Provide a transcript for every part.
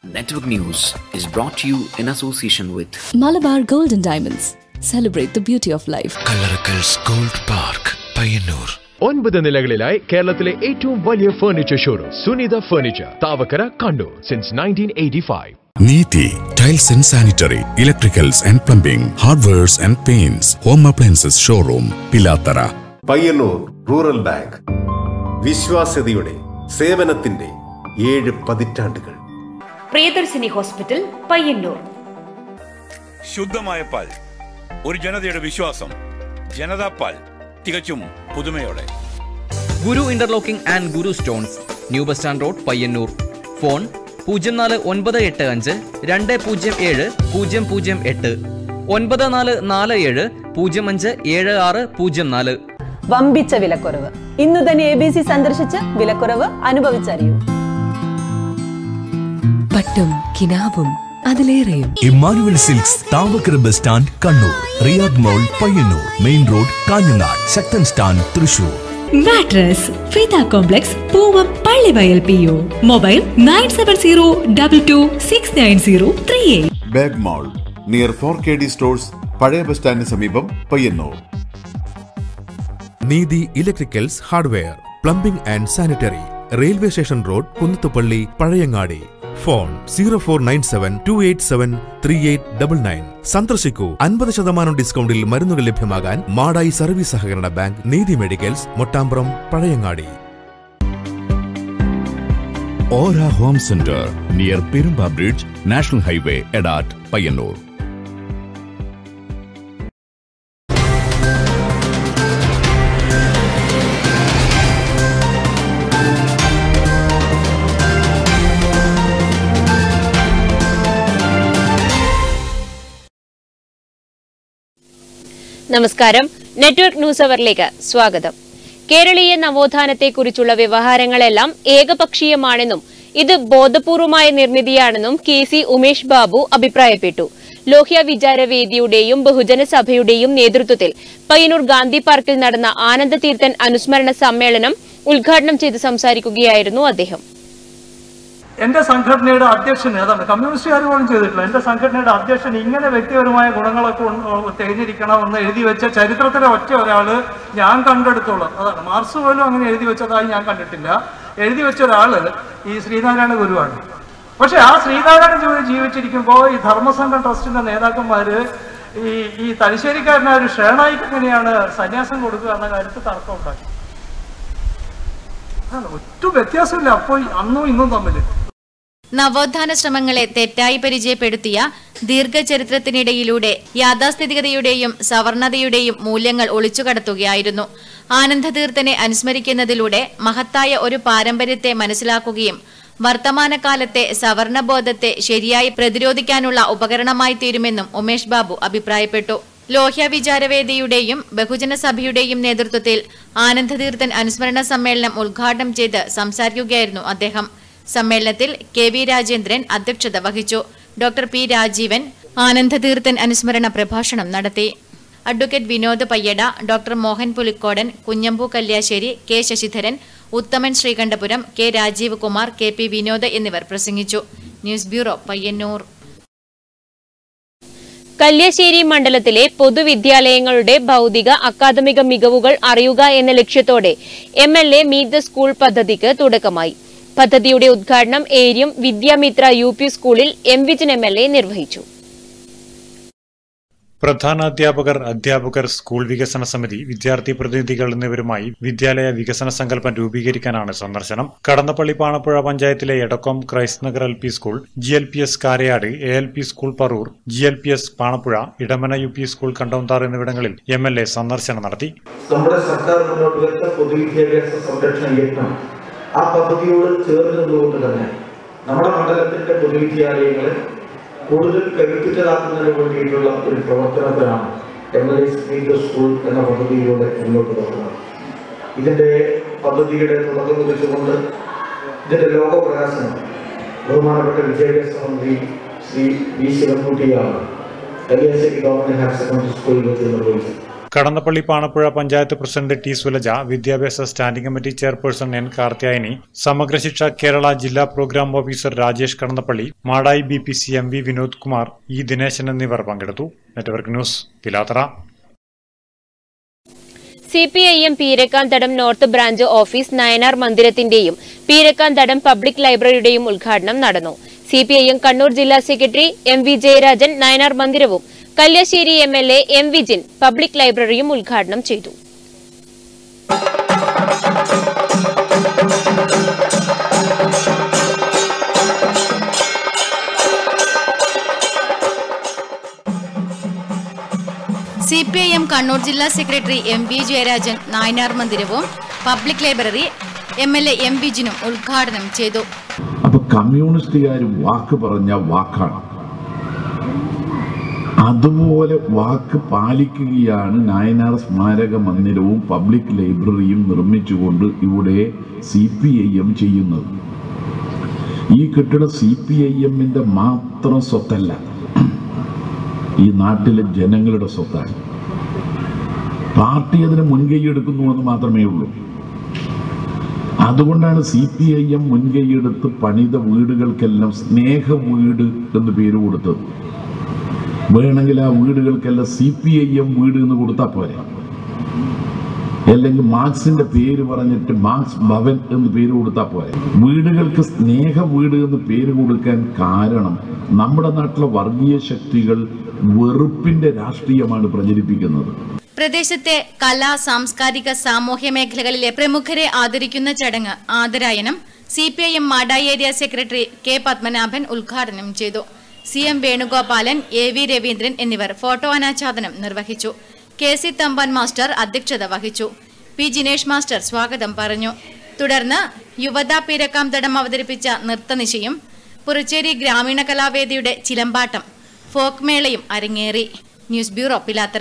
Network News is brought to you in association with Malabar Gold and Diamonds. Celebrate the beauty of life. Kallarakkals gold park Payyanur ഒൻപത് നിലകളിലായി കേരളത്തിലെ ഏറ്റവും വലിയ furniture showroom Sunitha furniture Thavakkara Kannur since nineteen eighty five Neethi tiles and sanitary electricals and plumbing hardwares and paints home appliances showroom Pilathara Payyanur rural bank വിശ്വാസ്യതയുടെ സേവനത്തിന്റെ ഏഴ് പതിറ്റാണ്ടുകൾ Priyadarshini hospital Payyanur ശുദ്ധമായ പാൽ ഒരു ജനതയുടെ വിശ്വാസം ജനതാ പാൽ തികച്ചും പുതുമയോടെ Guru interlocking and Guru stones new bus stand road Payyanur phone പൂജ്യം നാല് ഒൻപത് എട്ട് അഞ്ച് രണ്ട് പൂജ്യം ഏഴ് പൂജ്യം പൂജ്യം എട്ട് ഒൻപത് നാല് നാല് ഏഴ് പൂജ്യം അഞ്ച് ഏഴ് ആറ് പൂജ്യം നാല് വമ്പിച്ച വിലക്കുറവ് ഇന്നു തന്നെ എ ബി സി സന്ദർശിച്ച് വിലക്കുറവ് അനുഭവിച്ചറിയൂ പട്ടും കിനാവും അതിലേറെയും Emmanuel silks Thavakkara bus stand Kannur Riyadh mall Payyanur main road Kanhangad Sakthan stand Thrissur mattress ഫിത complex Poovam Pallivayal P O mobile nine seven zero double two six nine zero three eight bag mall near four K D stores പഴയ bus സ്റ്റാൻഡിന് സമീപം Payyanur Neethi electricals hardware plumbing and sanitary railway station road Kunnathupalli Pazhayangadi phone zero four nine seven two eight seven three eight double nine സന്ദർശിക്കൂ അൻപത് ശതമാനം ഡിസ്കൗണ്ടിൽ മരുന്നുകൾ ലഭ്യമാകാൻ Madayi service സഹകരണ ബാങ്ക് നീതി മെഡിക്കൽസ് മൊട്ടാമ്പ്രം പഴയങ്ങാടി ഓര home centre near Perumba bridge national highway Edat Payyanur നമസ്കാരം നെറ്റ്വർക്ക് ന്യൂസ് അവറിലേക്ക് സ്വാഗതം കേരളീയ നവോത്ഥാനത്തെക്കുറിച്ചുള്ള വ്യവഹാരങ്ങളെല്ലാം ഏകപക്ഷീയമാണെന്നും ഇത് ബോധപൂർവമായ നിർമ്മിതിയാണെന്നും കെ സി ഉമേഷ് ബാബു അഭിപ്രായപ്പെട്ടു ലോഹ്യ വിചാരവേദിയുടെയും ബഹുജന സഭയുടെയും നേതൃത്വത്തിൽ പയ്യന്നൂർ ഗാന്ധി പാർക്കിൽ നടന്ന ആനന്ദതീർത്ഥൻ അനുസ്മരണ സമ്മേളനം ഉദ്ഘാടനം ചെയ്ത് സംസാരിക്കുകയായിരുന്നു അദ്ദേഹം എന്റെ സംഘടനയുടെ അധ്യക്ഷൻ ഏതാണ് കമ്മ്യൂണിസ്റ്റുകാർ പോലും ചെയ്തിട്ടില്ല എന്റെ സംഘടനയുടെ അധ്യക്ഷൻ ഇങ്ങനെ വ്യക്തിപരമായ ഗുണങ്ങളൊക്കെ ഉൺ- തികഞ്ഞിരിക്കണമെന്ന് എഴുതി വെച്ച ചരിത്രത്തിലെ ഒറ്റ ഒരാള് ഞാൻ കണ്ടെടുത്തോളം അതാണ് മാർക്സ് പോലും അങ്ങനെ എഴുതി വെച്ചതായി ഞാൻ കണ്ടിട്ടില്ല എഴുതി വെച്ച ഒരാള് ഈ ശ്രീനാരായണ ഗുരുവാണ് പക്ഷെ ആ ശ്രീനാരായണ ഗുരു ജീവിച്ചിരിക്കുമ്പോൾ ഈ ധർമ്മസംഘം ട്രസ്റ്റിന്റെ നേതാക്കന്മാര് ഈ ഈ തലശ്ശേരിക്കാരനായ ഒരു ഷേണായിക്ക് എങ്ങനെയാണ് സന്യാസം കൊടുക്കുക എന്ന കാര്യത്തിൽ തർക്കം ഉണ്ടാക്കി അതാണ് ഒട്ടും വ്യത്യാസമില്ല അപ്പോൾ അന്നും ഇന്നും തമ്മിൽ നവോത്ഥാന ശ്രമങ്ങളെ തെറ്റായി പരിചയപ്പെടുത്തിയ ദീർഘചരിത്രത്തിനിടയിലൂടെ യാഥാസ്ഥിതികതയുടെയും സവർണതയുടെയും മൂല്യങ്ങൾ ഒളിച്ചുകടത്തുകയായിരുന്നു ആനന്ദതീർത്ഥനെ അനുസ്മരിക്കുന്നതിലൂടെ മഹത്തായ ഒരു പാരമ്പര്യത്തെ മനസ്സിലാക്കുകയും വർത്തമാനകാലത്തെ സവർണബോധത്തെ ശരിയായി പ്രതിരോധിക്കാനുള്ള ഉപകരണമായി തീരുമെന്നും ഉമേഷ് ബാബു അഭിപ്രായപ്പെട്ടു ലോഹ്യ വിചാരവേദിയുടെയും ബഹുജന സഭയുടെയും നേതൃത്വത്തിൽ ആനന്ദതീർത്ഥൻ അനുസ്മരണ സമ്മേളനം ഉദ്ഘാടനം ചെയ്ത് സംസാരിക്കുകയായിരുന്നു അദ്ദേഹം സമ്മേളനത്തിൽ കെ വി രാജേന്ദ്രൻ അധ്യക്ഷത വഹിച്ചു ഡോക്ടർ പി രാജീവൻ ആനന്ദതീർത്ഥൻ അനുസ്മരണ പ്രഭാഷണം നടത്തി advocate Vinod Payyada doctor Mohan Pulikkodan Kunhambu Kalliasseri K Sasidharan Uthaman Sreekandapuram K Rajeev Kumar K P Vinod എന്നിവർ പ്രസംഗിച്ചു ന്യൂസ് ബ്യൂറോ പയ്യന്നൂർ കല്യാശ്ശേരി മണ്ഡലത്തിലെ പൊതുവിദ്യാലയങ്ങളുടെ ഭൗതിക അക്കാദമിക മികവുകൾ അറിയുക എന്ന ലക്ഷ്യത്തോടെ M L A meet the school പദ്ധതിക്ക് തുടക്കമായി പദ്ധതിയുടെ ഉദ്ഘാടനം ഏരിയം വിദ്യാമിത്ര യു പി സ്കൂളിൽ M Vijin M L A നിർവഹിച്ചു പ്രധാനാധ്യാപകർ അധ്യാപകർ സ്കൂൾ വികസന സമിതി വിദ്യാർത്ഥി പ്രതിനിധികൾ എന്നിവരുമായി വിദ്യാലയ വികസന സങ്കല്പം രൂപീകരിക്കാനാണ് സന്ദർശനം കടന്നപ്പള്ളി പാണപ്പുഴ പഞ്ചായത്തിലെ Edakkom Christ Nagar L P school G L P S Karayad A L P school Paroor G L P S Panappuzha Idamana U P school Kandonthar എന്നിവിടങ്ങളിൽ എം എൽ എ സന്ദർശനം നടത്തി നമ്മുടെ സർക്കാർ മുന്നോട്ട് വെച്ച പൊതുവിദ്യാഭ്യാസ സംരക്ഷണ യത്നം ആ പദ്ധതിയോട് ചേർന്ന് നിന്നുകൊണ്ട് തന്നെ നമ്മുടെ മണ്ഡലത്തിന്റെ പൊതുവിദ്യാലയങ്ങളെ കൂടുതൽ കരുത്തുറ്റതാക്കുന്നതിന് വേണ്ടിയിട്ടുള്ള ഒരു പ്രവർത്തനത്തിനാണ് എം എൽ എ സ്കൂൾ എന്ന പദ്ധതിയിലൂടെ മുന്നോട്ട് പോകുന്നത് ഇതിന്റെ പദ്ധതിയുടെ തുടക്കം കുറിച്ചുകൊണ്ട് ഇതിന്റെ ലോകപ്രകാശനം ബഹുമാനപ്പെട്ട വിദ്യാഭ്യാസ മന്ത്രി ശ്രീ വി ശിവൻകുട്ടിയാണ് കല്യാശ്ശേരി ഗവൺമെന്റ് ഹയർ സെക്കൻഡറി സ്കൂളിൽ വെച്ച് നിർവഹിച്ചത് കടന്നപ്പള്ളി പാണപ്പുഴ പഞ്ചായത്ത് പ്രസിഡന്റ് ടി സുലജ വിദ്യാഭ്യാസ standing committee chairperson N Karthyayani Samagra Shiksha Kerala ജില്ലാ programme officer Rajesh Kadannappalli Madayi B P C M V Vinod Kumar E Dineshan എന്നിവർ പങ്കെടുത്തു network news Pilathara C P I M Peerakkanthadam north branch office Nayanar മന്ദിരത്തിന്റെയും പീരക്കാന്തടം പബ്ലിക് ലൈബ്രറിയുടെയും ഉദ്ഘാടനം നടന്നു C P I M Kannur ജില്ലാ secretary M V Jayarajan Nayanar മന്ദിരവും Kalliasseri M L A M Vijin public ലൈബ്രറിയും ഉദ്ഘാടനം ചെയ്തു C P I M Kannur ജില്ലാ secretary M V Jayarajan Nayanar മന്ദിരവും public library M L A M വിജിനും ഉദ്ഘാടനം ചെയ്തു അപ്പൊ കമ്മ്യൂണിസ്റ്റുകാർ വാക്ക് പറഞ്ഞ വാക്കാണ് അതുപോലെ വാക്ക് പാലിക്കുകയാണ് നായനാർ സ്മാരക മന്ദിരവും പബ്ലിക് ലൈബ്രറിയും നിർമ്മിച്ചുകൊണ്ട് ഇവിടെ സി പി ഐ എം ചെയ്യുന്നത് ഈ കെട്ടിടം സി പി ഐ എമ്മിന്റെ മാത്രം സ്വത്തല്ല ഈ നാട്ടിലെ ജനങ്ങളുടെ സ്വത്താണ് പാർട്ടി അതിന് മുൻകൈയെടുക്കുന്നു എന്ന് മാത്രമേ ഉള്ളൂ അതുകൊണ്ടാണ് സി പി ഐ എം മുൻകൈയെടുത്ത് പണിത വീടുകൾക്കെല്ലാം സ്നേഹ വീട് എന്ന് പേര് കൊടുത്തത് വേണമെങ്കിൽ ആ വീടുകൾക്കെല്ലാം സി പി ഐ എം വീട് എന്ന് കൊടുത്താൽ പോരെ അല്ലെങ്കിൽ മാർക്സിന്റെ പേര് പറഞ്ഞിട്ട് മാർക്സ് ഭവൻ എന്ന് പേര് കൊടുത്താൽ പോരെ വീടുകൾക്ക് സ്നേഹ വീട് എന്ന് പേര് കൊടുക്കാൻ കാരണം നമ്മുടെ നാട്ടിലെ വർഗീയ ശക്തികൾ വെറുപ്പിന്റെ രാഷ്ട്രീയമാണ് പ്രചരിപ്പിക്കുന്നത് പ്രദേശത്തെ കലാ സാംസ്കാരിക സാമൂഹ്യ മേഖലകളിലെ പ്രമുഖരെ ആദരിക്കുന്ന ചടങ്ങ് ആദരായനം C P I M Madayi area secretary K Padmanabhan ഉദ്ഘാടനം ചെയ്തു C M Venugopalan A V Raveendran എന്നിവർ ഫോട്ടോ അനാച്ഛാദനം നിർവഹിച്ചു കെ സി തമ്പാൻ മാസ്റ്റർ അധ്യക്ഷത വഹിച്ചു പി ജിനേഷ് മാസ്റ്റർ സ്വാഗതം പറഞ്ഞു തുടർന്ന് യുവത പീരക്കാംതടം അവതരിപ്പിച്ച നൃത്തനിശയും പുറച്ചേരി ഗ്രാമീണ കലാവേദിയുടെ ചിലമ്പാട്ടം ഫോക്ക് മേളയും അരങ്ങേറി news bureau Pilathara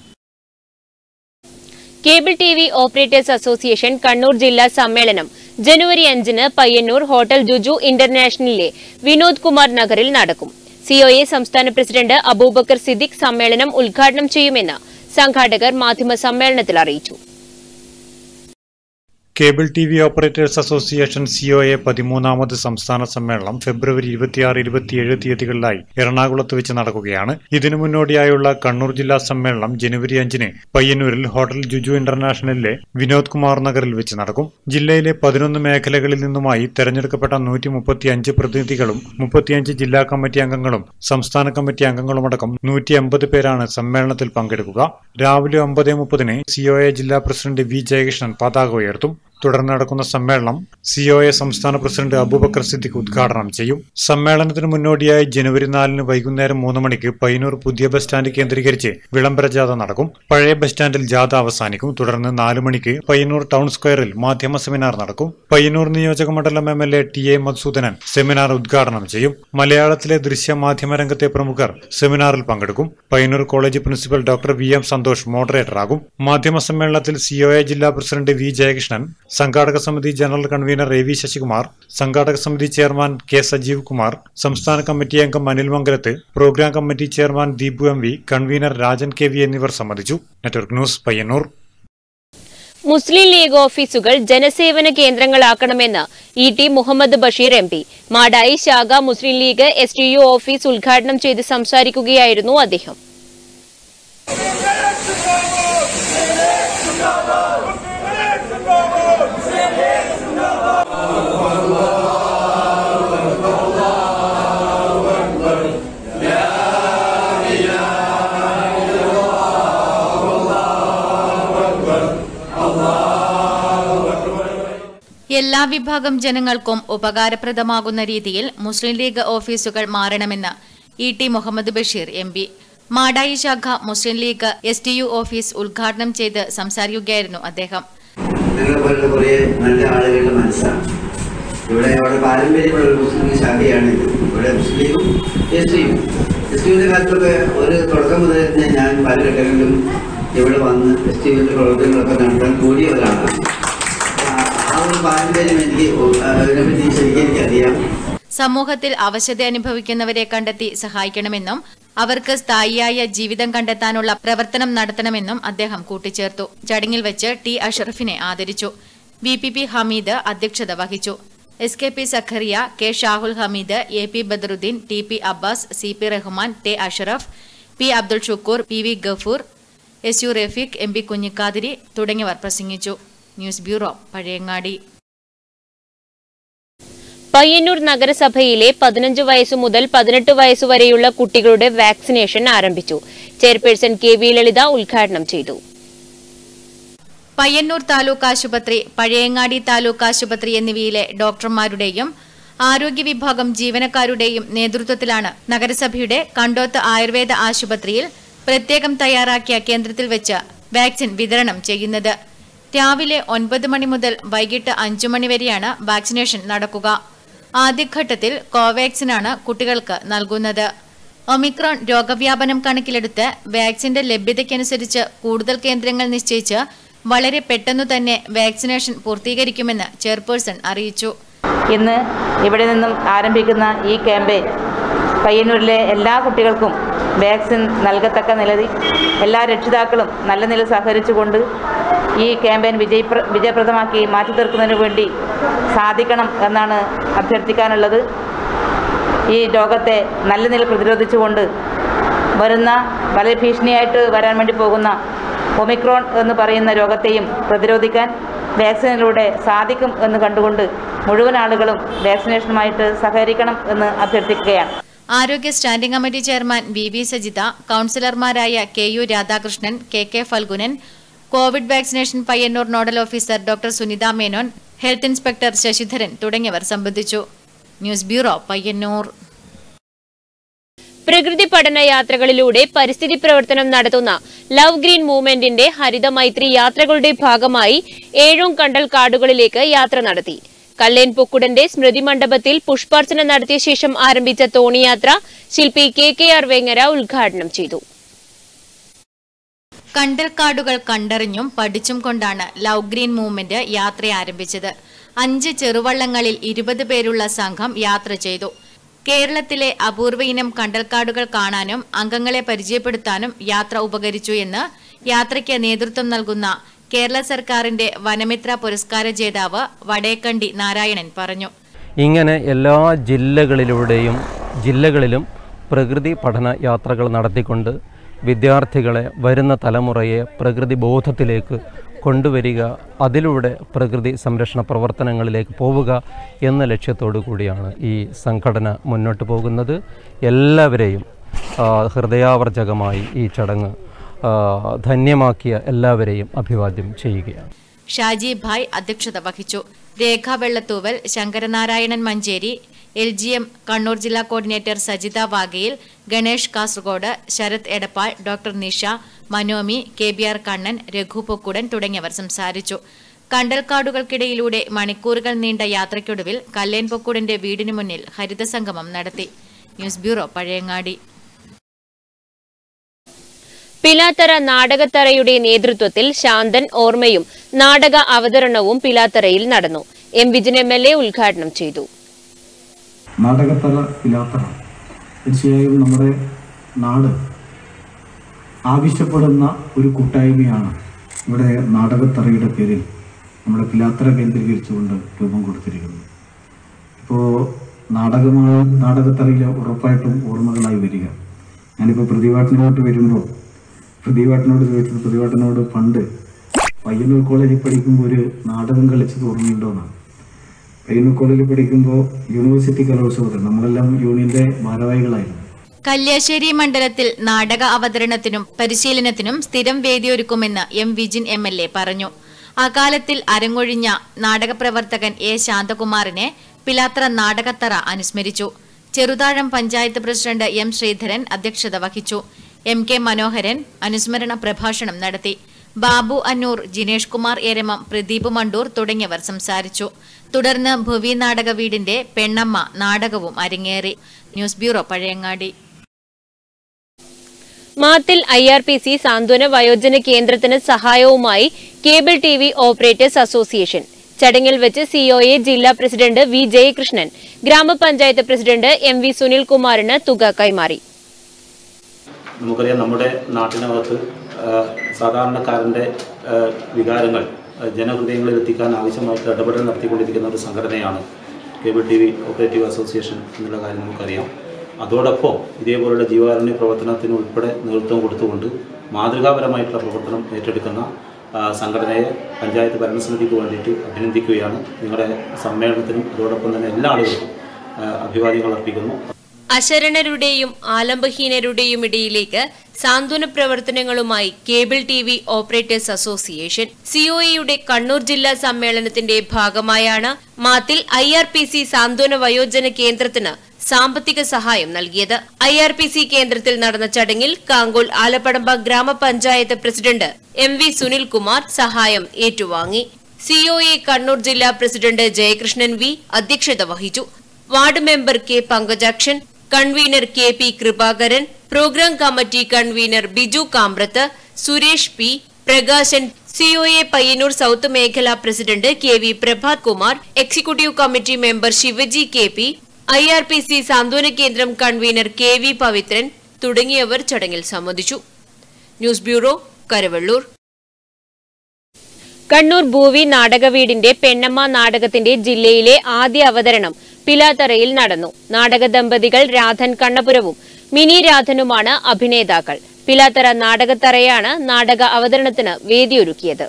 cable T V operators association Kannur ജില്ലാ സമ്മേളനം ജനുവരി അഞ്ചിന് പയ്യന്നൂർ ഹോട്ടൽ ജുജു ഇന്റർനാഷണലിലെ വിനോദ് കുമാർ നഗറിൽ നടക്കും സിഒഎ സംസ്ഥാന പ്രസിഡന്റ് അബൂബക്കർ സിദ്ദിഖ് സമ്മേളനം ഉദ്ഘാടനം ചെയ്യുമെന്ന് സംഘാടകർ മാധ്യമ സമ്മേളനത്തിൽ അറിയിച്ചു cable T V operators association COA പതിമൂന്നാമത് സംസ്ഥാന സമ്മേളനം ഫെബ്രുവരി ഇരുപത്തിയാറ് ഇരുപത്തിയേഴ് തീയതികളിലായി എറണാകുളത്ത് വെച്ച് നടക്കുകയാണ് ഇതിനു മുന്നോടിയായുള്ള കണ്ണൂർ ജില്ലാ സമ്മേളനം ജനുവരി അഞ്ചിന് പയ്യന്നൂരിൽ ഹോട്ടൽ ജുജു ഇന്റർനാഷണലിലെ വിനോദ് കുമാർ നഗറിൽ വെച്ച് നടക്കും ജില്ലയിലെ പതിനൊന്ന് മേഖലകളിൽ നിന്നുമായി തെരഞ്ഞെടുക്കപ്പെട്ട നൂറ്റി മുപ്പത്തിയഞ്ച് പ്രതിനിധികളും മുപ്പത്തിയഞ്ച് ജില്ലാ കമ്മിറ്റി അംഗങ്ങളും സംസ്ഥാന കമ്മിറ്റി അംഗങ്ങളുമടക്കം നൂറ്റി അമ്പത് പേരാണ് സമ്മേളനത്തിൽ പങ്കെടുക്കുക രാവിലെ ഒമ്പത് മുപ്പതിന് സിഒഎ ജില്ലാ പ്രസിഡന്റ് വി ജയകൃഷ്ണൻ പതാക ഉയർത്തും തുടർന്ന് നടക്കുന്ന സമ്മേളനം സിഒഎ സംസ്ഥാന പ്രസിഡന്റ് അബൂബക്കർ സിദ്ദിഖ് ഉദ്ഘാടനം ചെയ്യും സമ്മേളനത്തിന് മുന്നോടിയായി ജനുവരി നാലിന് വൈകുന്നേരം മൂന്ന് മണിക്ക് പയ്യന്നൂർ പുതിയ ബസ് സ്റ്റാൻഡ് കേന്ദ്രീകരിച്ച് വിളംബര ജാഥ നടക്കും പഴയ ബസ് സ്റ്റാൻഡിൽ ജാഥ അവസാനിക്കും തുടർന്ന് നാല് മണിക്ക് പയ്യന്നൂർ ടൗൺ സ്ക്വയറിൽ മാധ്യമ സെമിനാർ നടക്കും പയ്യന്നൂർ നിയോജക മണ്ഡലം M L A T A Madhusoodanan seminar ഉദ്ഘാടനം ചെയ്യും മലയാളത്തിലെ ദൃശ്യ മാധ്യമ രംഗത്തെ പ്രമുഖർ സെമിനാറിൽ പങ്കെടുക്കും Payyanur college principal doctor V M Santhosh മോഡറേറ്ററാകും മാധ്യമ സമ്മേളനത്തിൽ സിഒഎ ജില്ലാ പ്രസിഡന്റ് വി ജയകൃഷ്ണൻ സംഘാടക സമിതി general convener A V Sasikumar സംഘാടക സമിതി ചെയർമാൻ കെ സജീവ് കുമാർ സംസ്ഥാന കമ്മിറ്റി അംഗം Anil Mangalath programme committee chairman Deepu M V convener Rajan K V എന്നിവർ സംബന്ധിച്ചു നെറ്റ്വർക്ക് ന്യൂസ് പയ്യന്നൂർ മുസ്ലിം ലീഗ് ഓഫീസുകൾ ജനസേവന കേന്ദ്രങ്ങളാക്കണമെന്ന് E T Muhammed Basheer M P Madayi ശാഖ Muslim League S T U office ഉദ്ഘാടനം ചെയ്ത് സംസാരിക്കുകയായിരുന്നു അദ്ദേഹം എല്ലാ വിഭാഗം ജനങ്ങൾക്കും ഉപകാരപ്രദമാകുന്ന രീതിയിൽ മുസ്ലിം ലീഗ് ഓഫീസുകൾ മാറണമെന്ന് E T Muhammed Basheer M P Madayi ശാഖ Muslim League S T U office ഉദ്ഘാടനം ചെയ്ത് സംസാരിക്കുകയായിരുന്നു അദ്ദേഹം ഞങ്ങളെ പോലുള്ള കുറേ നല്ല ആളുകളുടെ മനസ്സാണ് ഇവിടെ അവിടെ പാരമ്പര്യമുള്ള ഒരു മുസ്ലിം ലീഗ് ശാഖയാണ് ഇത്. ഇവിടെ മുസ്ലിം ലീഗും എസ് ടിയും എസ് ടിയുടെ കാലത്തൊക്കെ ഒരു തുടക്കം മുതൽ തന്നെ ഞാൻ പല ഘട്ടങ്ങളിലും ഇവിടെ വന്ന് എസ് ടിയുടെ പ്രവർത്തനങ്ങളൊക്കെ നടത്താൻ കൂടിയ ഒരാളാണ് ആ- ആ ഒരു പാരമ്പര്യം എനിക്ക് ഒ- അതിനെപ്പറ്റി ശരിക്കും എനിക്കറിയാം സമൂഹത്തിൽ അവശത അനുഭവിക്കുന്നവരെ കണ്ടെത്തി സഹായിക്കണമെന്നും അവർക്ക് സ്ഥായിയായ ജീവിതം കണ്ടെത്താനുള്ള പ്രവർത്തനം നടത്തണമെന്നും അദ്ദേഹം കൂട്ടിച്ചേർത്തു ചടങ്ങിൽ വെച്ച് ടി അഷറഫിനെ ആദരിച്ചു വി പി പി ഹമീദ് അധ്യക്ഷത വഹിച്ചു S K P Sakhariya K Shahul Hameed A P Badaruddin T P Abbas C P Rahman ടെ Ashraf P Abdul Shukoor P V Gafoor S U Rafeeq M P Kunhikkathiri തുടങ്ങിയവർ പ്രസംഗിച്ചു ന്യൂസ് ബ്യൂറോ പഴയങ്ങാടി പയ്യന്നൂർ നഗരസഭയിലെ പതിനഞ്ച് വയസ്സു മുതൽ പതിനെട്ട് വയസ്സുവരെയുള്ള കുട്ടികളുടെ വാക്സിനേഷൻ ആരംഭിച്ചു ചെയർപേഴ്സൺ കെ വി ലളിത ഉദ്ഘാടനം ചെയ്തു പയ്യന്നൂർ താലൂക്ക് ആശുപത്രി പഴയങ്ങാടി താലൂക്ക് ആശുപത്രി എന്നിവയിലെ ഡോക്ടർമാരുടെയും ആരോഗ്യ വിഭാഗം ജീവനക്കാരുടെയും നേതൃത്വത്തിലാണ് നഗരസഭയുടെ കണ്ടോത്ത് ആയുർവേദ ആശുപത്രിയിൽ പ്രത്യേകം തയ്യാറാക്കിയ കേന്ദ്രത്തിൽ വെച്ച് വാക്സിൻ വിതരണം ചെയ്യുന്നത് രാവിലെ ഒൻപത് മണി മുതൽ വൈകിട്ട് അഞ്ചു മണി വരെയാണ് വാക്സിനേഷൻ നടക്കുക ആദ്യഘട്ടത്തിൽ കോവാക്സിനാണ് കുട്ടികൾക്ക് നൽകുന്നത് ഒമിക്രോൺ രോഗവ്യാപനം കണക്കിലെടുത്ത് വാക്സിന്റെ ലഭ്യതയ്ക്കനുസരിച്ച് കൂടുതൽ കേന്ദ്രങ്ങൾ നിശ്ചയിച്ച് വളരെ പെട്ടെന്നു തന്നെ വാക്സിനേഷൻ പൂർത്തീകരിക്കുമെന്ന് ചെയർപേഴ്സൺ അറിയിച്ചു ഇന്ന് ഇവിടെ നിന്നും ആരംഭിക്കുന്ന ഈ ക്യാമ്പയിൻ പയ്യന്നൂരിലെ എല്ലാ കുട്ടികൾക്കും വാക്സിൻ നൽകത്തക്ക നിലയിൽ എല്ലാ രക്ഷിതാക്കളും നല്ല നില സഹകരിച്ചുകൊണ്ട് ഈ ക്യാമ്പയിൻ വിജയപ്ര വിജയപ്രദമാക്കി മാറ്റി തീർക്കുന്നതിന് വേണ്ടി സാധിക്കണം എന്നാണ് അഭ്യർത്ഥിക്കാനുള്ളത് ഈ രോഗത്തെ നല്ല നില പ്രതിരോധിച്ചുകൊണ്ട് വരുന്ന വളരെ ഭീഷണിയായിട്ട് വരാൻ വേണ്ടി പോകുന്ന ഒമിക്രോൺ എന്ന് പറയുന്ന രോഗത്തെയും പ്രതിരോധിക്കാൻ വാക്സിനിലൂടെ സാധിക്കും എന്ന് കണ്ടുകൊണ്ട് മുഴുവൻ ആളുകളും വാക്സിനേഷനുമായിട്ട് സഹകരിക്കണം എന്ന് അഭ്യർത്ഥിക്കുകയാണ് ആരോഗ്യ standing committee chairman V V Sajitha കൌൺസിലർമാരായ K U Radhakrishnan K K Phalgunan covid vaccination Payyanur nodal officer doctor Sunitha Menon health inspector Sasidharan തുടങ്ങിയവർ സംബന്ധിച്ചു ന്യൂസ് ബ്യൂറോ പയ്യന്നൂർ പ്രകൃതി പഠന യാത്രകളിലൂടെ പരിസ്ഥിതി പ്രവർത്തനം നടത്തുന്ന ലവ് ഗ്രീൻ മൂവ്മെന്റിന്റെ ഹരിത മൈത്രി യാത്രകളുടെ ഭാഗമായി ഏഴും കണ്ടൽ കാടുകളിലേക്ക് യാത്ര നടത്തി കല്ലേൻ പൊക്കുടന്റെ സ്മൃതി മണ്ഡപത്തിൽ പുഷ്പാർച്ചന നടത്തിയ ശേഷം ആരംഭിച്ച തോണിയാത്ര ശില്പി കെ കെ ആർ വേങ്ങര ഉദ്ഘാടനം ചെയ്തു കണ്ടൽക്കാടുകൾ കണ്ടറിഞ്ഞും പഠിച്ചും കൊണ്ടാണ് ലവ് ഗ്രീൻ മൂവ്മെന്റ് യാത്ര ആരംഭിച്ചത് അഞ്ച് ചെറുവള്ളങ്ങളിൽ ഇരുപത് പേരുള്ള സംഘം യാത്ര ചെയ്തു കേരളത്തിലെ അപൂർവ ഇനം കണ്ടൽക്കാടുകൾ കാണാനും അംഗങ്ങളെ പരിചയപ്പെടുത്താനും യാത്ര ഉപകരിച്ചു എന്ന് യാത്രയ്ക്ക് നേതൃത്വം നൽകുന്ന കേരള സർക്കാരിന്റെ വനമിത്ര പുരസ്കാര ജേതാവ് വടേക്കണ്ടി നാരായണൻ പറഞ്ഞു ഇങ്ങനെ എല്ലാ ജില്ലകളിലൂടെയും ജില്ലകളിലും പ്രകൃതി പഠന യാത്രകൾ നടത്തിക്കൊണ്ട് വിദ്യാർത്ഥികളെ വരുന്ന തലമുറയെ പ്രകൃതി ബോധത്തിലേക്ക് കൊണ്ടുവരിക അതിലൂടെ പ്രകൃതി സംരക്ഷണ പ്രവർത്തനങ്ങളിലേക്ക് പോവുക എന്ന ലക്ഷ്യത്തോടു കൂടിയാണ് ഈ സംഘടന മുന്നോട്ട് പോകുന്നത് എല്ലാവരെയും ആ, ഹൃദയാവർജകമായി ഈ ചടങ്ങ് ആ, ധന്യമാക്കിയ എല്ലാവരെയും അഭിവാദ്യം ചെയ്യുകയാണ് ഷാജി ഭായ് അധ്യക്ഷത വഹിച്ചു Rekha Vellathooval Sankaranarayanan Manjeri L G M Kannur ജില്ലാ coordinator Sajitha Vagayil Ganesh Kasaragod Sarath Edappal doctor Nisha Manomi K B R Kannan Raghu Pokkudan തുടങ്ങിയവർ സംസാരിച്ചു കണ്ടൽക്കാടുകൾക്കിടയിലൂടെ മണിക്കൂറുകൾ നീണ്ട യാത്രയ്ക്കൊടുവിൽ കല്ലേൻ പൊക്കുടന്റെ വീടിനു മുന്നിൽ ഹരിതസംഗമം നടത്തി ന്യൂസ് ബ്യൂറോ പഴയങ്ങാടി പിലാത്തറ നാടകത്തറയുടെ നേതൃത്വത്തിൽ ശാന്തൻ ഓർമ്മയും നാടക അവതരണവും പിലാത്തറയിൽ നടന്നു M Vijin M L A ഉദ്ഘാടനം ചെയ്തു നാടകത്തല പിലാത്തറ തീർച്ചയായും നമ്മുടെ നാട് ആവശ്യപ്പെടുന്ന ഒരു കൂട്ടായ്മയാണ് ഇവിടെ നാടകത്തറയുടെ പേരിൽ നമ്മുടെ പിലാത്തറ കേന്ദ്രീകരിച്ചുകൊണ്ട് രൂപം കൊടുത്തിരിക്കുന്നത് ഇപ്പോൾ നാടകമായ നാടകത്തറയിൽ ഉറപ്പായിട്ടും ഓർമ്മകളായി വരിക ഞാനിപ്പോൾ പ്രതിവാട്ടിനോട്ട് വരുമ്പോൾ പ്രതിവാട്ടിനോട് ചോദിച്ചത് പ്രതിവാട്ടിനോട് പണ്ട് പയ്യന്നൂർ കോളേജിൽ പഠിക്കുമ്പോൾ ഒരു നാടകം കളിച്ചത് ഓർമ്മയുണ്ടോ എന്നാണ് പയ്യന്നൂർ കോളേജിൽ പഠിക്കുമ്പോൾ യൂണിവേഴ്സിറ്റി കലോത്സവത്തിൽ നമ്മളെല്ലാം യൂണിയന്റെ ഭാരവാഹികളായിരുന്നു കല്യാശ്ശേരി മണ്ഡലത്തിൽ നാടക അവതരണത്തിനും പരിശീലനത്തിനും സ്ഥിരം വേദിയൊരുക്കുമെന്ന് M Vijin M L A പറഞ്ഞു അകാലത്തിൽ അരങ്ങൊഴിഞ്ഞ നാടകപ്രവർത്തകൻ എ ശാന്തകുമാറിനെ പിലാത്ര നാടകത്തറ അനുസ്മരിച്ചു ചെറുതാഴം പഞ്ചായത്ത് പ്രസിഡന്റ് എം ശ്രീധരൻ അധ്യക്ഷത വഹിച്ചു എം കെ മനോഹരൻ അനുസ്മരണ പ്രഭാഷണം നടത്തി ബാബു അന്നൂർ ജിനേഷ് കുമാർ എരമം പ്രദീപ് മണ്ടൂർ തുടങ്ങിയവർ സംസാരിച്ചു തുടർന്ന് ഭുവി നാടക വീടിന്റെ പെണ്ണമ്മ നാടകവും അരങ്ങേറി news bureau Pazhayangadi Mathil I R P C സാന്ത്വന വയോജന കേന്ദ്രത്തിന് സഹായവുമായി cable T V operators association ചടങ്ങിൽ വെച്ച് സിഒഎ ജില്ലാ പ്രസിഡന്റ് വി ജയകൃഷ്ണൻ ഗ്രാമപഞ്ചായത്ത് പ്രസിഡന്റ് എം വി സുനിൽകുമാറിന് തുക കൈമാറി നമുക്കറിയാം നമ്മുടെ നാട്ടിനകത്ത് ആ, സാധാരണക്കാരൻ്റെ ആ, വികാരങ്ങൾ ആ, ജനഹൃദയങ്ങളിൽ എത്തിക്കാൻ ആവശ്യമായിട്ട് ഇടപെടൽ നടത്തിക്കൊണ്ടിരിക്കുന്ന ഒരു സംഘടനയാണ് cable T V operative association എന്നുള്ള കാര്യം നമുക്കറിയാം അതോടൊപ്പം ഇതേപോലുള്ള ജീവകാരുണ്യ പ്രവർത്തനത്തിന് ഉൾപ്പെടെ നേതൃത്വം കൊടുത്തുകൊണ്ട് മാതൃകാപരമായിട്ടുള്ള പ്രവർത്തനം ഏറ്റെടുക്കുന്ന ആ, സംഘടനയെ പഞ്ചായത്ത് ഭരണസമിതിക്ക് വേണ്ടിയിട്ട് അഭിനന്ദിക്കുകയാണ് നിങ്ങളുടെ സമ്മേളനത്തിനും അതോടൊപ്പം തന്നെ എല്ലാ ആളുകൾക്കും ആ, അഭിവാദ്യങ്ങൾ അർപ്പിക്കുന്നു അശരണരുടെയും ആലംബഹീനരുടെയും ഇടയിലേക്ക് സാന്ത്വന പ്രവർത്തനങ്ങളുമായി cable T V operators association സിഒഎയുടെ കണ്ണൂർ ജില്ലാ സമ്മേളനത്തിന്റെ ഭാഗമായാണ് Mathil I R P C സാന്ത്വന വയോജന കേന്ദ്രത്തിന് സാമ്പത്തിക സഹായം നൽകിയത് ഐ ആർ പി സി കേന്ദ്രത്തിൽ നടന്ന ചടങ്ങിൽ കാങ്കോൽ ആലപ്പടമ്പ ഗ്രാമപഞ്ചായത്ത് പ്രസിഡന്റ് എം വി സുനിൽകുമാർ സഹായം ഏറ്റുവാങ്ങി സിഒഎ കണ്ണൂർ ജില്ലാ പ്രസിഡന്റ് ജയകൃഷ്ണൻ വി അധ്യക്ഷത വഹിച്ചു ward member K Pankajakshan convener K P Kripakaran programme committee convener Biju Kambrath Suresh P Prakashan COA Payyanur south മേഖലാ president K V Prabhath Kumar executive committee member Shivaji K P I R P C സാന്ത്വന കേന്ദ്രം കൺവീനർ കെ വി പവിത്രൻ തുടങ്ങിയവർ ചടങ്ങിൽ സംബന്ധിച്ചു ന്യൂസ് ബ്യൂറോ കരവള്ളൂർ കണ്ണൂർ ഭൂവി നാടകവീടിന്റെ പെണ്ണമ്മ നാടകത്തിന്റെ ജില്ലയിലെ ആദ്യ അവതരണം പിലാത്തറയിൽ നടന്നു നാടക ദമ്പതികൾ രാധൻ കണ്ണപുരവും മിനി രാധനുമാണ് അഭിനേതാക്കൾ പിലാത്തറ നാടകത്തറയാണ് നാടക അവതരണത്തിന് വേദിയൊരുക്കിയത്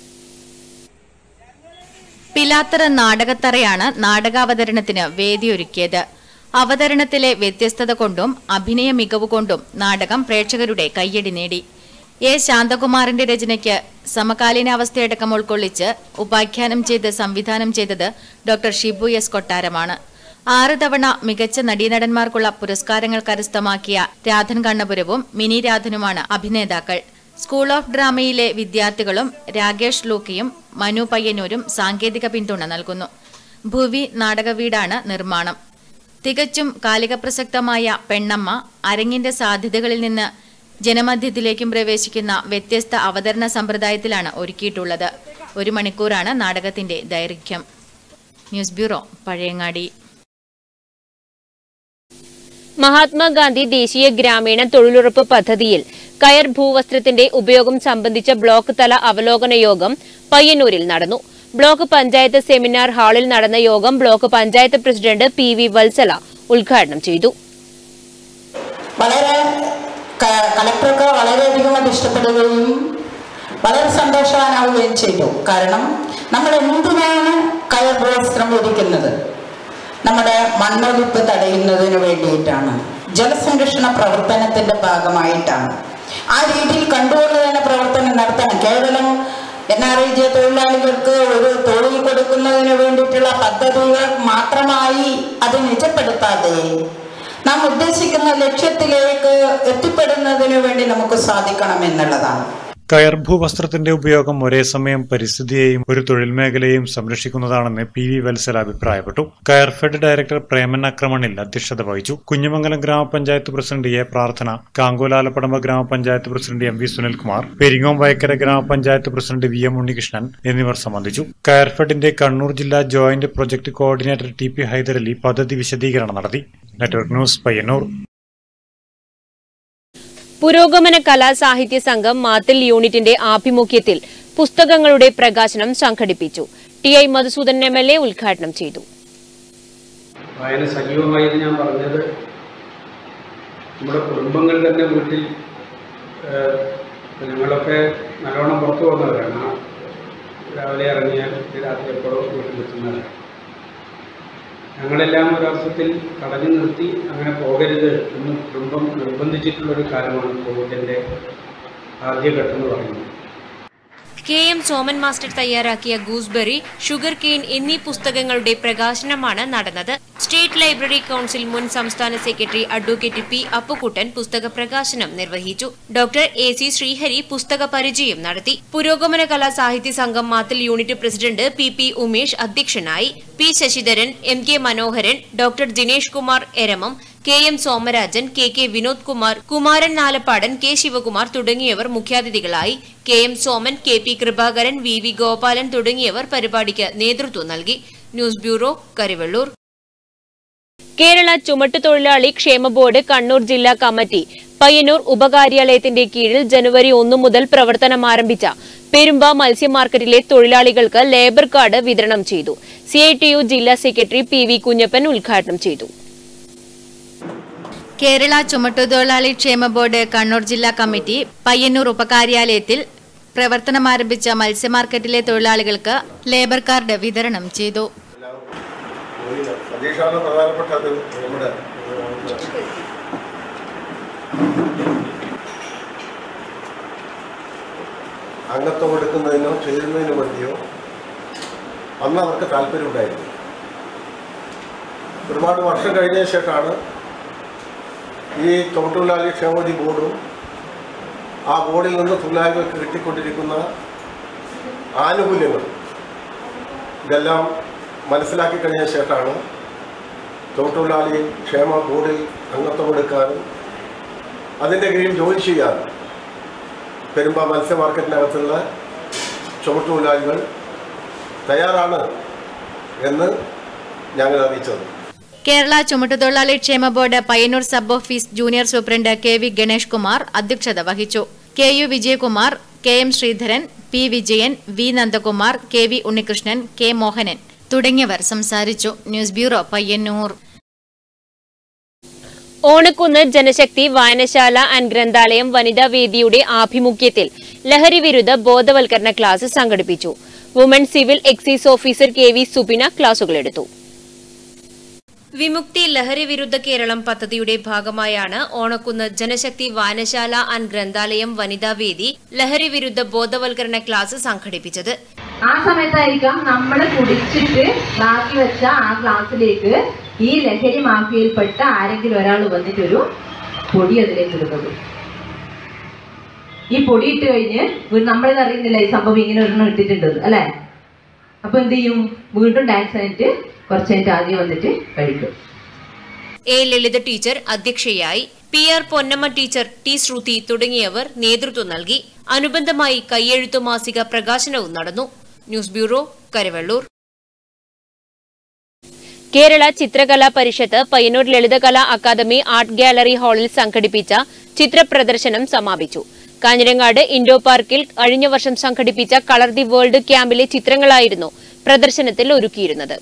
പിലാത്തറ നാടകത്തറയാണ് നാടകാവതരണത്തിന് വേദിയൊരുക്കിയത് അവതരണത്തിലെ വ്യത്യസ്തത കൊണ്ടും അഭിനയ മികവ് കൊണ്ടും നാടകം പ്രേക്ഷകരുടെ കയ്യടി നേടി എ ശാന്തകുമാറിന്റെ രചനയ്ക്ക് സമകാലീനാവസ്ഥയടക്കം ഉൾക്കൊള്ളിച്ച് ഉപാഖ്യാനം ചെയ്ത് സംവിധാനം ചെയ്തത് ഡോക്ടർ ഷിബു എസ് കൊട്ടാരമാണ് ആറ് തവണ മികച്ച നടീനടന്മാർക്കുള്ള പുരസ്കാരങ്ങൾ കരസ്ഥമാക്കിയ രാധൻ കണ്ണപുരവും മിനി രാധനുമാണ് അഭിനേതാക്കൾ സ്കൂൾ ഓഫ് ഡ്രാമയിലെ വിദ്യാർത്ഥികളും രാകേഷ് ലൂക്കിയും മനു പയ്യന്നൂരും സാങ്കേതിക പിന്തുണ നൽകുന്നു ഭുവി നാടകവീടാണ് നിർമ്മാണം തികച്ചും കാലിക പ്രസക്തമായ പെണ്ണമ്മ അരങ്ങിന്റെ സാധ്യതകളിൽ നിന്ന് ജനമധ്യത്തിലേക്കും പ്രവേശിക്കുന്ന വ്യത്യസ്ത അവതരണ സമ്പ്രദായത്തിലാണ് ഒരുക്കിയിട്ടുള്ളത് ഒരു മണിക്കൂറാണ് നാടകത്തിന്റെ ദൈർഘ്യം ന്യൂസ് ബ്യൂറോ പഴയങ്ങാടി മഹാത്മാഗാന്ധി ദേശീയ ഗ്രാമീണ തൊഴിലുറപ്പ് പദ്ധതിയിൽ കയർ ഭൂവസ്ത്രത്തിന്റെ ഉപയോഗം സംബന്ധിച്ച ബ്ലോക്ക് തല അവലോകന യോഗം പയ്യന്നൂരിൽ നടന്നു ബ്ലോക്ക് പഞ്ചായത്ത് സെമിനാർ ഹാളിൽ നടന്ന യോഗം block panchayat president P V Valsala ഉദ്ഘാടനം ചെയ്തു വളരെ ക- കളക്ടർക്ക് വളരെയധികം അത് ഇഷ്ടപ്പെടുകയും വളരെ സന്തോഷവാനാവുകയും ചെയ്തു കാരണം നമ്മൾ എന്തിനാണ് കയർ വസ്ത്രം ഒരുക്കുന്നത് നമ്മുടെ മണ്ണൊലിപ്പ് തടയുന്നതിന് വേണ്ടിയിട്ടാണ് ജലസംരക്ഷണ പ്രവർത്തനത്തിന്റെ ഭാഗമായിട്ടാണ് ആ രീതിയിൽ കണ്ടുകൊണ്ട് തന്നെ പ്രവർത്തനം നടത്തണം കേവലം എൻ ആർ ഐ ജെ തൊഴിലാളികൾക്ക് ഒരു തൊഴിൽ കൊടുക്കുന്നതിന് വേണ്ടിയിട്ടുള്ള പദ്ധതികൾ മാത്രമായി അത് നിജപ്പെടുത്താതെ നാം ഉദ്ദേശിക്കുന്ന ലക്ഷ്യത്തിലേക്ക് എത്തിപ്പെടുന്നതിന് വേണ്ടി നമുക്ക് സാധിക്കണം എന്നുള്ളതാണ് കയർ ഭൂവസ്ത്രത്തിന്റെ ഉപയോഗം ഒരേ സമയം പരിസ്ഥിതിയെയും ഒരു തൊഴിൽ മേഖലയെയും സംരക്ഷിക്കുന്നതാണെന്ന് പി വി വത്സല അഭിപ്രായപ്പെട്ടു കയർഫെഡ് ഡയറക്ടർ പ്രേമൻ അക്രമണിൽ അധ്യക്ഷത വഹിച്ചു കുഞ്ഞമംഗലം ഗ്രാമപഞ്ചായത്ത് പ്രസിഡന്റ് എ പ്രാർത്ഥന കാങ്കോലാലപ്പടമ്പ ഗ്രാമപഞ്ചായത്ത് president M V Sunilkumar Peringome Vayakkara ഗ്രാമപഞ്ചായത്ത് പ്രസിഡന്റ് വി എം ഉണ്ണികൃഷ്ണൻ എന്നിവർ സംബന്ധിച്ചു കയർഫെഡിന്റെ കണ്ണൂർ ജില്ലാ joint project coordinator T P Hyderali പദ്ധതി വിശദീകരണം നടത്തി നെറ്റ്വർക്ക് ന്യൂസ് പയ്യന്നൂർ പുരോഗമന കലാ സാഹിത്യ സംഘം മാത്തിൽ യൂണിറ്റിന്റെ ആഭിമുഖ്യത്തിൽ പുസ്തകങ്ങളുടെ പ്രകാശനം സംഘടിപ്പിച്ചു T I Madhusoodanan M L A ഉദ്ഘാടനം ചെയ്തു വായന സജീവമായത് ഞാൻ പറഞ്ഞത് നമ്മുടെ കുടുംബങ്ങൾ തന്നെ വീട്ടിൽ ഏഹ്, ഞങ്ങളൊക്കെ നല്ലോണം പുറത്തു പോകുന്നവരാണ് ആ രാവിലെ ഇറങ്ങിയാൽ രാത്രി എപ്പോഴും വീട്ടിലെത്തുന്നവരാണ് ഞങ്ങളെല്ലാം ഒരർത്ഥത്തിൽ തടഞ്ഞു നിർത്തി അങ്ങനെ പോകരുത് എന്ന് കുടുംബം നിർബന്ധിച്ചിട്ടുള്ളൊരു കാലമാണ് കോവിഡിൻ്റെ ആദ്യഘട്ടം എന്ന് പറയുന്നത് കെ എം സോമൻ മാസ്റ്റർ തയ്യാറാക്കിയ ഗൂസ്ബെറി ഷുഗർ കെയിൻ എന്നീ പുസ്തകങ്ങളുടെ പ്രകാശനമാണ് നടന്നത് സ്റ്റേറ്റ് ലൈബ്രറി കൌൺസിൽ മുൻ സംസ്ഥാന സെക്രട്ടറി അഡ്വക്കേറ്റ് പി അപ്പുക്കുട്ടൻ പുസ്തക പ്രകാശനം നിർവഹിച്ചു ഡോക്ടർ എ സി ശ്രീഹരി പുസ്തക പരിചയം നടത്തി പുരോഗമന കലാ സാഹിത്യ സംഘം Mathil unit president P P Umesh അധ്യക്ഷനായി P Sasidharan M K Manoharan doctor Dinesh Kumar Eramam K M Somarajan K K Vinod Kumar Kumaran Nalappadan K Sivakumar തുടങ്ങിയവർ മുഖ്യാതിഥികളായി K M Soman K P Kripakaran V V Gopalan തുടങ്ങിയവർ പരിപാടിക്ക് നേതൃത്വം നൽകി ന്യൂസ് ബ്യൂറോ കരിവെള്ളൂർ കേരള ചുമട്ടുതൊഴിലാളി ക്ഷേമ ബോർഡ് കണ്ണൂർ ജില്ലാ കമ്മിറ്റി പയ്യന്നൂർ ഉപകാര്യാലയത്തിന്റെ കീഴിൽ ജനുവരി ഒന്നു മുതൽ പ്രവർത്തനം ആരംഭിച്ച പെരുമ്പ മത്സ്യ മാർക്കറ്റിലെ തൊഴിലാളികൾക്ക് ലേബർ കാർഡ് വിതരണം ചെയ്തു സിഐടിയു ജില്ലാ സെക്രട്ടറി പി വി കുഞ്ഞപ്പൻ ഉദ്ഘാടനം ചെയ്തു കേരള ചുമട്ടുതൊഴിലാളി ക്ഷേമ ബോർഡ് കണ്ണൂർ ജില്ലാ കമ്മിറ്റി പയ്യന്നൂർ ഉപകാര്യാലയത്തിൽ പ്രവർത്തനമാരംഭിച്ച മത്സ്യമാർക്കറ്റിലെ തൊഴിലാളികൾക്ക് ലേബർ കാർഡ് വിതരണം ചെയ്തു സതീഷാണ് പ്രധാനപ്പെട്ടത് നമ്മുടെ അംഗത്വം എടുക്കുന്നതിനോ ചേരുന്നതിനോ വേണ്ടിയോ അന്ന് അവർക്ക് താല്പര്യമുണ്ടായിരുന്നു ഒരുപാട് വർഷം കഴിഞ്ഞ ശേഷമാണ് ഈ തൊഴിലാളി ക്ഷേമനിധി ബോർഡും ആ ബോർഡിൽ നിന്ന് തൊഴിലാളികൾക്ക് കിട്ടിക്കൊണ്ടിരിക്കുന്ന ആനുകൂല്യങ്ങൾ ഇതെല്ലാം മനസ്സിലാക്കി കഴിഞ്ഞ ശേഷമാണ് തൊഴിലാളി ക്ഷേമ ബോർഡിൽ അംഗത്വമെടുക്കാനും അതിൻ്റെ കീഴിൽ ജോലി ചെയ്യാനും പെരുമ്പ മത്സ്യ മാർക്കറ്റിനകത്തുള്ള ചുമട്ടുതൊഴിലാളികൾ തയ്യാറാണ് എന്ന് ഞങ്ങൾ അറിയിച്ചത് കേരള ചുമട്ടുതൊഴിലാളി ക്ഷേമ board Payyanur sub office junior superintendent K V Ganesh Kumar അധ്യക്ഷത വഹിച്ചു K U Vijayakumar K M Sreedharan P Vijayan V Nandakumar K V Unnikrishnan K Mohanan തുടങ്ങിയവർ സംസാരിച്ചു ന്യൂസ് ബ്യൂറോ പയ്യന്നൂർ ഓണക്കുന്ന് ജനശക്തി വായനശാല ആൻഡ് ഗ്രന്ഥാലയം വനിതാ വേദിയുടെ ആഭിമുഖ്യത്തിൽ ലഹരി വിരുദ്ധ ബോധവൽക്കരണ ക്ലാസ് സംഘടിപ്പിച്ചു woman civil excise officer K V Subina ക്ലാസുകളെടുത്തു വിമുക്തി ലഹരി വിരുദ്ധ കേരളം പദ്ധതിയുടെ ഭാഗമായാണ് ഓണക്കുന്ന് ജനശക്തി വായനശാല ആൻഡ് ഗ്രന്ഥാലയം വനിതാ വേദി ലഹരി വിരുദ്ധ ബോധവൽക്കരണ ക്ലാസ് സംഘടിപ്പിച്ചത് ആ സമയത്തായിരിക്കാം നമ്മൾ കുടിച്ചിട്ട് ബാക്കി വെച്ച ആ ഗ്ലാസ്സിലേക്ക് ഈ ലഹരി മാഫിയയിൽപ്പെട്ട ആരെങ്കിലും ഒരാൾ വന്നിട്ടൊരു പൊടി അതിലേക്ക് ഇടുന്നത് ഈ പൊടി ഇട്ട് കഴിഞ്ഞ് വീ- നമ്മളിത് അറിയുന്നില്ല ഈ സംഭവം ഇങ്ങനെ ഒരെണ്ണം ഇട്ടിട്ടുണ്ട് അല്ലെ അപ്പൊ എന്ത് ചെയ്യും വീണ്ടും ഡാൻസ് കഴിഞ്ഞിട്ട് കുറച്ച് കഴിഞ്ഞിട്ട് ആദ്യം വന്നിട്ട് കഴിക്കും എ ലളിത ടീച്ചർ അധ്യക്ഷയായി P R Ponnamma teacher T Sruthi തുടങ്ങിയവർ നേതൃത്വം നൽകി അനുബന്ധമായി കയ്യെഴുത്തു മാസിക പ്രകാശനവും നടന്നു ന്യൂസ് ബ്യൂറോ കരവള്ളൂർ കേരള ചിത്രകലാ പരിഷത്ത് Payyanur Lalithakala academy art gallery ഹാളിൽ സംഘടിപ്പിച്ച ചിത്രപ്രദർശനം സമാപിച്ചു കാഞ്ഞിരങ്ങാട് ഇൻഡോ പാർക്കിൽ കഴിഞ്ഞ വർഷം സംഘടിപ്പിച്ച കളർ ദി വേൾഡ് ക്യാമ്പിലെ ചിത്രങ്ങളായിരുന്നു പ്രദർശനത്തിൽ ഒരുക്കിയിരുന്നത്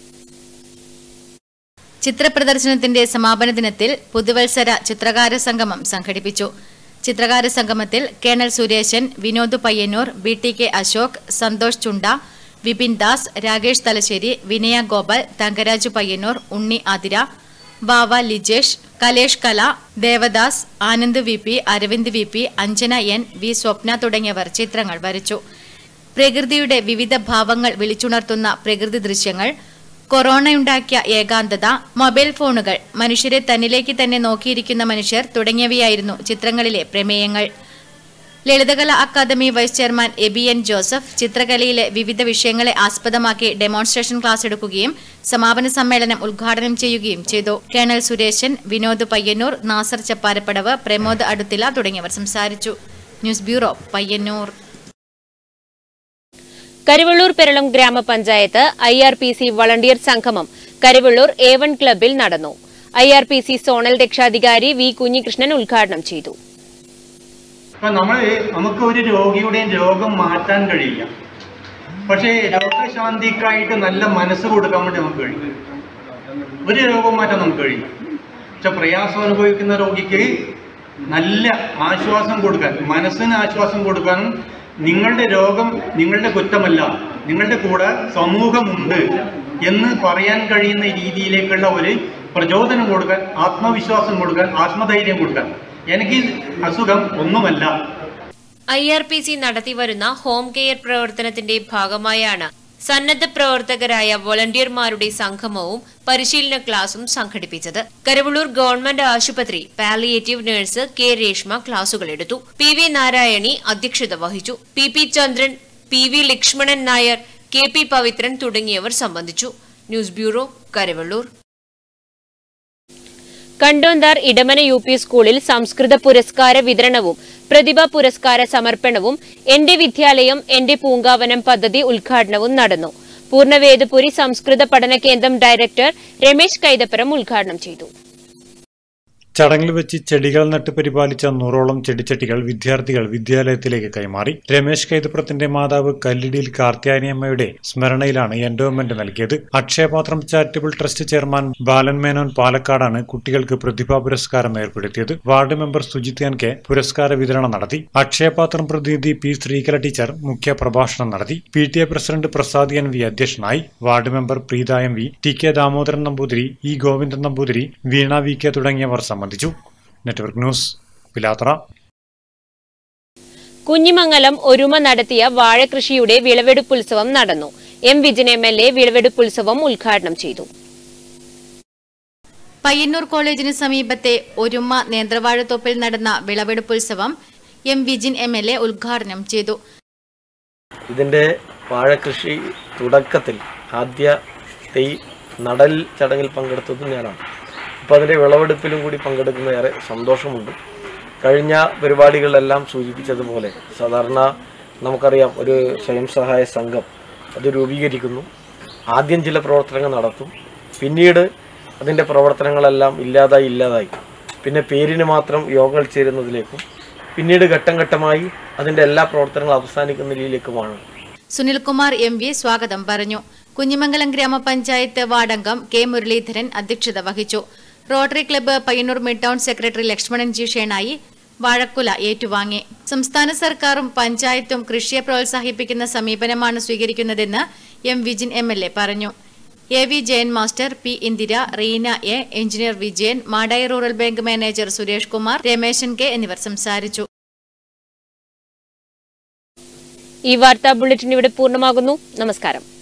ചിത്രപ്രദർശനത്തിന്റെ സമാപന ദിനത്തിൽ പുതുവത്സര ചിത്രകാര സംഗമം സംഘടിപ്പിച്ചു ചിത്രകാര സംഗമത്തിൽ colonel Suresan Vinod Payyanur B T K Ashok Santhosh Chunda Vipin Das Rakesh Thalassery Vinaya Gopal തങ്കരാജു Payyanur ഉണ്ണി ആതിര ബാവ Lijesh Kalesh Kala Devadas Anand V P Aravind V P Anjana N V Swapna തുടങ്ങിയവർ ചിത്രങ്ങൾ വരച്ചു പ്രകൃതിയുടെ വിവിധ ഭാവങ്ങൾ വിളിച്ചുണർത്തുന്ന പ്രകൃതി ദൃശ്യങ്ങൾ കൊറോണയുണ്ടാക്കിയ ഏകാന്തത മൊബൈൽ ഫോണുകൾ മനുഷ്യരെ തന്നിലേക്ക് തന്നെ നോക്കിയിരിക്കുന്ന മനുഷ്യർ തുടങ്ങിയവയായിരുന്നു ചിത്രങ്ങളിലെ പ്രമേയങ്ങൾ Lalithakala academy vice chairman Aby N Joseph ചിത്രകലയിലെ വിവിധ വിഷയങ്ങളെ ആസ്പദമാക്കി ഡെമോൺസ്ട്രേഷൻ ക്ലാസ് എടുക്കുകയും സമാപന സമ്മേളനം ഉദ്ഘാടനം ചെയ്യുകയും ചെയ്തു കേണൽ സുരേശൻ വിനോദ് പയ്യന്നൂർ നാസർ ചപ്പാരപ്പടവ് പ്രമോദ് അടുത്തില തുടങ്ങിയവർ സംസാരിച്ചു ന്യൂസ് ബ്യൂറോ പയ്യന്നൂർ കരുവള്ളൂർ പെരളം ഗ്രാമപഞ്ചായത്ത് I R P C volunteer സംഗമം കരുവള്ളൂർ എ വൺ ക്ലബിൽ നടന്നു I R P C zonal രക്ഷാധികാരി വി കുഞ്ഞികൃഷ്ണൻ ഉദ്ഘാടനം ചെയ്തു അപ്പൊ നമ്മൾ നമുക്ക് ഒരു രോഗിയുടെയും രോഗം മാറ്റാൻ കഴിയില്ല പക്ഷേ രോഗശാന്തിക്കായിട്ട് നല്ല മനസ്സ് കൊടുക്കാൻ വേണ്ടി നമുക്ക് കഴിയും ഒരു രോഗം മാറ്റാൻ നമുക്ക് കഴിയും പക്ഷെ പ്രയാസം അനുഭവിക്കുന്ന രോഗിക്ക് നല്ല ആശ്വാസം കൊടുക്കാൻ മനസ്സിന് ആശ്വാസം കൊടുക്കാനും നിങ്ങളുടെ രോഗം നിങ്ങളുടെ കുറ്റമല്ല നിങ്ങളുടെ കൂടെ സമൂഹമുണ്ട് എന്ന് പറയാൻ കഴിയുന്ന രീതിയിലേക്കുള്ള ഒരു പ്രചോദനം കൊടുക്കാൻ ആത്മവിശ്വാസം കൊടുക്കാൻ ആത്മധൈര്യം കൊടുക്കാൻ എനിക്ക് അസുഖം ഒന്നുമല്ല ഐ ആർ പി സി നടത്തിവരുന്ന ഹോം കെയർ പ്രവർത്തനത്തിന്റെ ഭാഗമായാണ് സന്നദ്ധ പ്രവർത്തകരായ വോളണ്ടിയർമാരുടെ സംഗമവും പരിശീലന ക്ലാസും സംഘടിപ്പിച്ചത് കരുവള്ളൂർ ഗവൺമെന്റ് ആശുപത്രി പാലിയേറ്റീവ് നഴ്സ് കെ രേഷ്മ ക്ലാസുകൾ എടുത്തു പി വി നാരായണി അധ്യക്ഷത വഹിച്ചു P P Chandran P V Lakshmanan Nair K P Pavithran തുടങ്ങിയവർ സംബന്ധിച്ചു news bureau Karuvalloor Kandonthar Edamana U P സ്കൂളിൽ സംസ്കൃത പുരസ്കാര വിതരണവും പ്രതിഭാ പുരസ്കാര സമർപ്പണവും എന്റെ വിദ്യാലയം എന്റെ പൂങ്കാവനം പദ്ധതി ഉദ്ഘാടനവും നടന്നു പൂർണ്ണവേദപുരി സംസ്കൃത പഠന കേന്ദ്രം ഡയറക്ടർ രമേശ് കൈതപ്പുറം ഉദ്ഘാടനം ചെയ്തു ചടങ്ങിൽ വെച്ച് ചെടികൾ നട്ട് പരിപാലിച്ച നൂറോളം ചെടിച്ചട്ടികൾ വിദ്യാർത്ഥികൾ വിദ്യാലയത്തിലേക്ക് കൈമാറി രമേശ് കൈതപ്രത്തിന്റെ മാതാവ് കല്ലിടിയിൽ കാർത്യായനിയമ്മയുടെ സ്മരണയിലാണ് എൻഡോമെന്റ് നൽകിയത് Akshayapathram charitable trust chairman Balan Menon പാലക്കാടാണ് കുട്ടികൾക്ക് പ്രതിഭാ പുരസ്കാരം ഏർപ്പെടുത്തിയത് ward member Sujith N K പുരസ്കാര വിതരണം നടത്തി അക്ഷയപാത്രം പ്രതിനിധി പി ശ്രീകല ടീച്ചർ മുഖ്യ പ്രഭാഷണം നടത്തി P T A president Prasad N V അധ്യക്ഷനായി ward member Preetha M V T K Damodaran Namboothiri E Govindan Namboothiri Veena V K തുടങ്ങിയവർ സംബന്ധിച്ചു നെറ്റ്വർക്ക് ന്യൂസ് പിലാത്ര കുഞ്ഞിമംഗലം ഒരുമ നടത്തിയ വാഴകൃഷിയുടെ വിളവെടുപ്പുത്സവം നടന്നു M Vijin M L A വിളവെടുപ്പുത്സവം ഉദ്ഘാടനം ചെയ്തു പയ്യന്നൂർ കോളേജിന് സമീപത്തെ ഒരുമ നേന്ത്രവാഴത്തോപ്പിൽ നടന്ന വിളവെടുപ്പുത്സവം M Vijin M L A ഉദ്ഘാടനം ചെയ്തു ഇതിൻ്റെ വാഴകൃഷി തുടക്കത്തിൽ ആദ്യ തൈ നടൽ ചടങ്ങിൽ പങ്കെടുത്തതും ഞാനാണ് അപ്പോൾ അതിൻ്റെ വിളവെടുപ്പിലും കൂടി പങ്കെടുക്കുന്ന ഏറെ സന്തോഷമുണ്ട് കഴിഞ്ഞ പരിപാടികളിലെല്ലാം സൂചിപ്പിച്ചതുപോലെ സാധാരണ നമുക്കറിയാം ഒരു സ്വയം സഹായ സംഘം അത് രൂപീകരിക്കുന്നു ആദ്യം ചില പ്രവർത്തനങ്ങൾ നടത്തും പിന്നീട് അതിൻ്റെ പ്രവർത്തനങ്ങളെല്ലാം ഇല്ലാതായി ഇല്ലാതായി പിന്നെ പേരിന് മാത്രം യോഗങ്ങൾ ചേരുന്നതിലേക്കും പിന്നീട് ഘട്ടം ഘട്ടമായി അതിൻ്റെ എല്ലാ പ്രവർത്തനങ്ങളും അവസാനിക്കുന്നതിലേക്കുമാണ് സുനിൽകുമാർ എം വി സ്വാഗതം പറഞ്ഞു കുഞ്ഞിമംഗലം ഗ്രാമപഞ്ചായത്ത് വാർഡംഗം കെ മുരളീധരൻ അധ്യക്ഷത വഹിച്ചു rotary club Payyanur mid town secretary Lakshmanan G Shenoy വാഴക്കുല ഏറ്റുവാങ്ങി സംസ്ഥാന സർക്കാരും പഞ്ചായത്തും കൃഷിയെ പ്രോത്സാഹിപ്പിക്കുന്ന സമീപനമാണ് സ്വീകരിക്കുന്നതെന്ന് M Vijin M L A പറഞ്ഞു A V Jayan master P Indira Reena A engineer Vijayan Madayi rural bank manager Suresh Kumar Rameshan K എന്നിവർ സംസാരിച്ചു ഈ വാർത്താ ബുള്ളറ്റിൻ ഇവിടെ പൂർണ്ണമാകുന്നു നമസ്കാരം